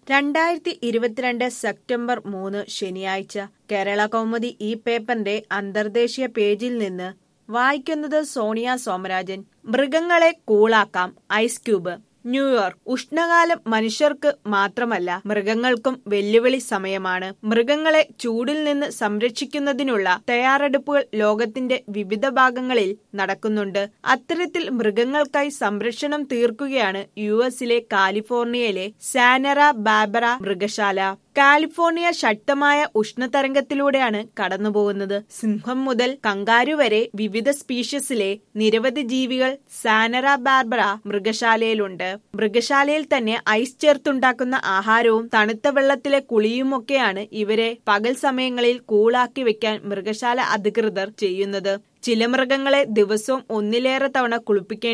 രണ്ടായിരത്തി ഇരുപത്തിരണ്ട് സെപ്റ്റംബർ മൂന്ന് ശനിയാഴ്ച കേരള കൗമുദി ഈ പേപ്പറിന്റെ അന്തർദേശീയ പേജിൽ നിന്ന് വായിക്കുന്നത് സോണിയ സോമരാജൻ മൃഗങ്ങളെ കൂളാക്കാം ഐസ് ക്യൂബ് ന്യൂയോർക്ക് ഉഷ്ണകാലം മനുഷ്യർക്ക് മാത്രമല്ല മൃഗങ്ങൾക്കും വെല്ലുവിളി സമയമാണ് മൃഗങ്ങളെ ചൂടിൽ നിന്ന് സംരക്ഷിക്കുന്നതിനുള്ള തയ്യാറെടുപ്പുകൾ ലോകത്തിന്റെ വിവിധ ഭാഗങ്ങളിൽ നടക്കുന്നുണ്ട് അത്തരത്തിൽ മൃഗങ്ങൾക്കായി സംരക്ഷണം തീർക്കുകയാണ് യു എസിലെ കാലിഫോർണിയയിലെ സാനറ ബാബറ മൃഗശാല കാലിഫോർണിയ ശക്തമായ ഉഷ്ണതരംഗത്തിലൂടെയാണ് കടന്നുപോകുന്നത് സിംഹം മുതൽ കങ്കാരു വരെ വിവിധ സ്പീഷ്യസിലെ നിരവധി ജീവികൾ സാനറ ബാർബറ മൃഗശാലയിലുണ്ട് മൃഗശാലയിൽ തന്നെ ഐസ് ചേർത്തുണ്ടാക്കുന്ന ആഹാരവും തണുത്ത വെള്ളത്തിലെ കുളിയുമൊക്കെയാണ് ഇവരെ പകൽ സമയങ്ങളിൽ കൂളാക്കി വെക്കാൻ മൃഗശാല അധികൃതർ ചെയ്യുന്നത് ചില മൃഗങ്ങളെ ദിവസവും ഒന്നിലേറെ തവണ കുളിപ്പിക്കേണ്ടി